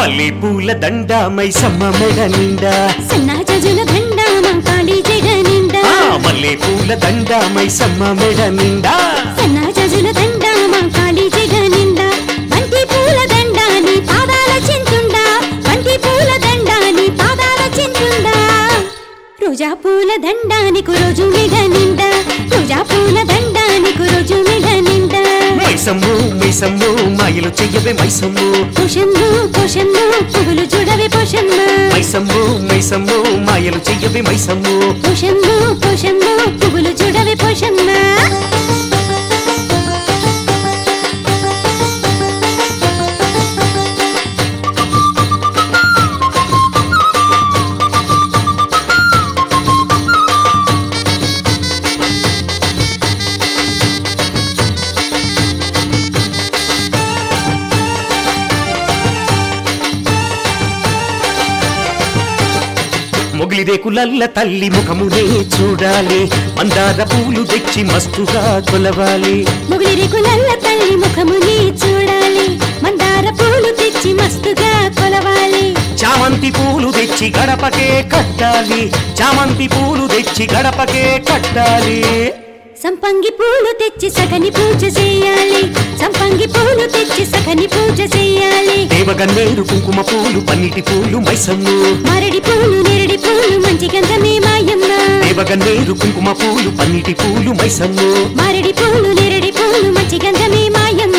మల్లె పూల దండ మైసమ్మ మెడ నిండా సన్నాజజుల దండ మా కాళీ జగ నిండా ఆ, మల్లె పూల దండ మైసమ్మ మెడ నిండా సన్నాజజుల దండ మా కాళీ జగ నిండా బంతి పూల దండ నీ పాదాల చింతుండా బంతి పూల దండ నీ పాదాల చింతుండా రోజా పూల దండానికి రోజు మెడ నిండా రోజా పూల దండానికి రోజు మెడ నిండా మైసమ్ము మైసమ్ము మాయలు చెయ్యవే మైసమ్ము పోషమ్ము పోషమ్ము పువ్వులు చూడవే పోషమ్మ మైసమ్ము మైసమ్ము మాయలు చెయ్యవే మైసమ్ము పోషమ్ము పోషమ్ము పువ్వులు చూడవే పోషమ్మ మొగిలిరేకులల్ల తల్లి ముఖమునే చూడాలి మందార పూలు తెచ్చి మస్తుగా కొలవాలి ముగిలి రేకులల్ల తల్లి ముఖముని చూడాలి మందార పూలు తెచ్చి మస్తుగా కొలవాలి చామంతి పూలు తెచ్చి గడపకే కట్టాలి చామంతి పూలు తెచ్చి గడపకే కట్టాలి సంపంగి పూలు తెచ్చి సగని పూజ చేయాలి సంపంగి పూలు తెచ్చి సగని పూజ చేయాలి దేవగన్నేరు కుంకుమ పూలు పన్నిటి పూలు మైసమ్ము మరడి పూలు నెరడి పూలు మంచి గంధమే మాయమ్మ దేవగన్నేరు కుంకుమ పూలు పన్నిటి పూలు మైసమ్ము మరడి పూలు నెరడి పూలు మంచి గంధమే మాయమ్మ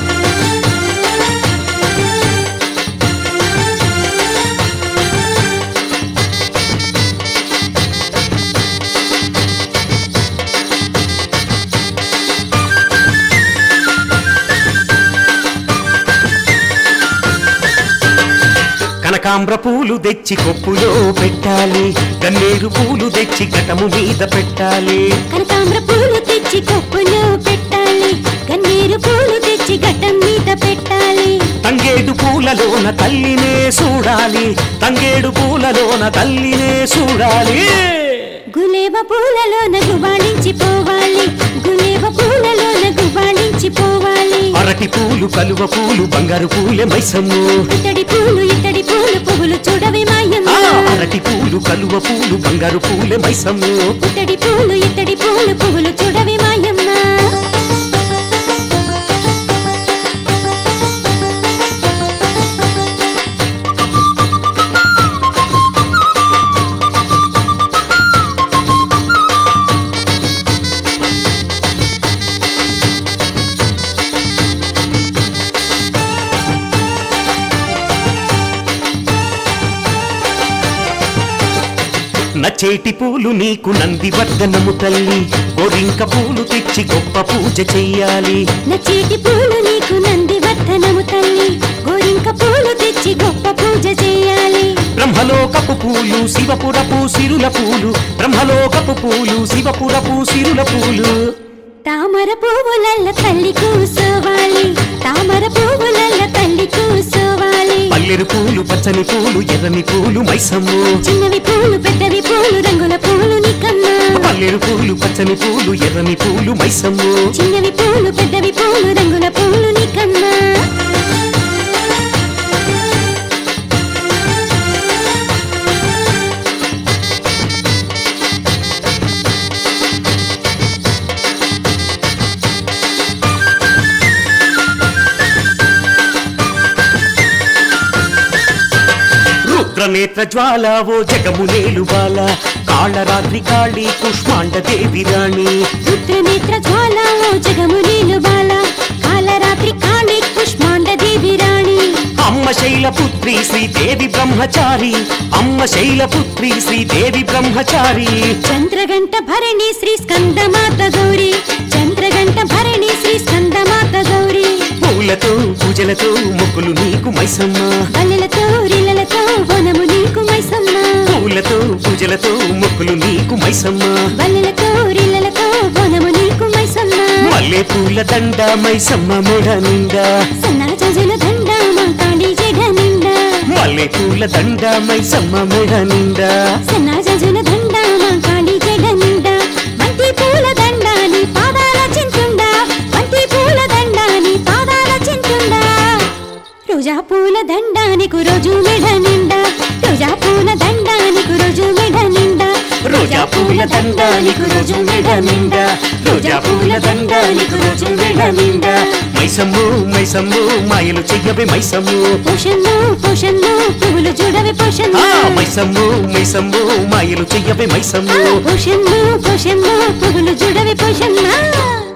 కనకాంబ్ర పూలు తెచ్చి కొప్పులో పెట్టాలి గన్నేరు పూలు తెచ్చి ఘటము మీద పెట్టాలి కనకాంబర పూలు తెచ్చి కొప్పులో పెట్టాలి గన్నేరు పూలు తెచ్చి గడ్డం మీద పెట్టాలి తంగేడు పూలలోన తల్లినే చూడాలి తంగేడు పూలలోన తల్లినే చూడాలి గులేబ పూలలోన గుబాళించి పోవాలి గులేబ పూలలోన గుబాళించి పోవాలి అరటి పూలు కలువ పూలు బంగారు పూలే మైసమ్ము ఇతడి పూలు ఇతడి పూలు పువ్వులు చూడవే మాయమ్మ ఆ, అరటి పూలు కలువ పూలు బంగారు పూలే మైసమ్ము ఇతడి పూలు ఇతడి పూలు పువ్వులు చూడవే మాయమ్మ నచ్చేటి పూలు నీకు నంది వర్ధనము తల్లి గోరింక పూలు తెచ్చి గొప్ప పూజ చెయ్యాలి నచ్చేటి పూలు నీకు నంది వర్ధనము తల్లి గోరింక పూలు తెచ్చి గొప్ప పూజ చేయాలి బ్రహ్మలోకపు పూలు శివపురపు సిరుల పూలు బ్రహ్మలోకపు పూలు శివపురపు సిరుల పూలు తామర పువ్వులల్ల తల్లి కూసోవాలి తామర పువ్వులల్ల తల్లి కూసోవాలి పల్లెరు పూలు పచ్చని పూలు ఎర్రని పూలు మైసమ్ము చిన్నవి పూలు పెద్దవి పూలు రంగుల పూలు నికమ్మ పల్లెరు పూలు పచ్చని పూలు ఎర్రని పూలు మైసమ్ము చిన్నవి పూలు పెద్దవి పూలు రంగుల పూలు నికమ్మ రుద్రనేత్ర జ్వాల ఓ జగము నేలు బాల కాళరాత్రి కాళీ కుష్మాండ దేవి రాణి రుద్రనేత్ర జ్వాల ఓ జగము నీలు బాల కాలరాత్రి కాళీ కుష్మాండ దేవి రాణి అమ్మ శైలపుత్రి శ్రీదేవి బ్రహ్మచారి అమ్మ శైలపుత్రి శ్రీదేవి బ్రహ్మచారి చంద్రగంట భరణి శ్రీ స్కందమాత గౌరి చంద్రగంట భరణి శ్రీ స్కందమాత గౌరి పూలతో పూజలతో మొక్కులు నీకు మైసమ్మ బల్లెలతో రిల్లలతో వనము నీకు మైసమ్మ పూలతో పూజలతో మొక్కులు నీకు మైసమ్మ బల్లెలతో రిల్లలతో వనము నీకు మైసమ్మ మల్లె పూల దండ మైసమ్మ మెడ నిండా సన్నాజజుల దండ మా కాళీ జగ నిండా మల్లె పూల దండ మైసమ్మ మెడ నిండా సన్నాజజుల దండ మా కాళీ జగ నిండా బంతి పూల దండ నీ పాదాల చింతుండా బంతి పూల దండ నీ పాదాల చింతుండా రోజా పూల దండానికి రోజు మెడ నిండా రోజా పూల దండానికి రోజు మెడ నిండా రోజా పూల దండానికి రోజు మెడ నిండా రోజా పూల దండానికి రోజు మెడ నిండా మైసమ్ము మైసమ్ము మాయలు చెయ్యవే మైసమ్ము పోషన్ను పోషన్ను పువ్వులు చూడవి ఆ పోషన్ను మైసమ్ము మైసమ్ము మాయలు చెయ్యవే మైసమ్ము పోషన్ను పోషన్ను పువ్వులు చూడవి పోషన్నా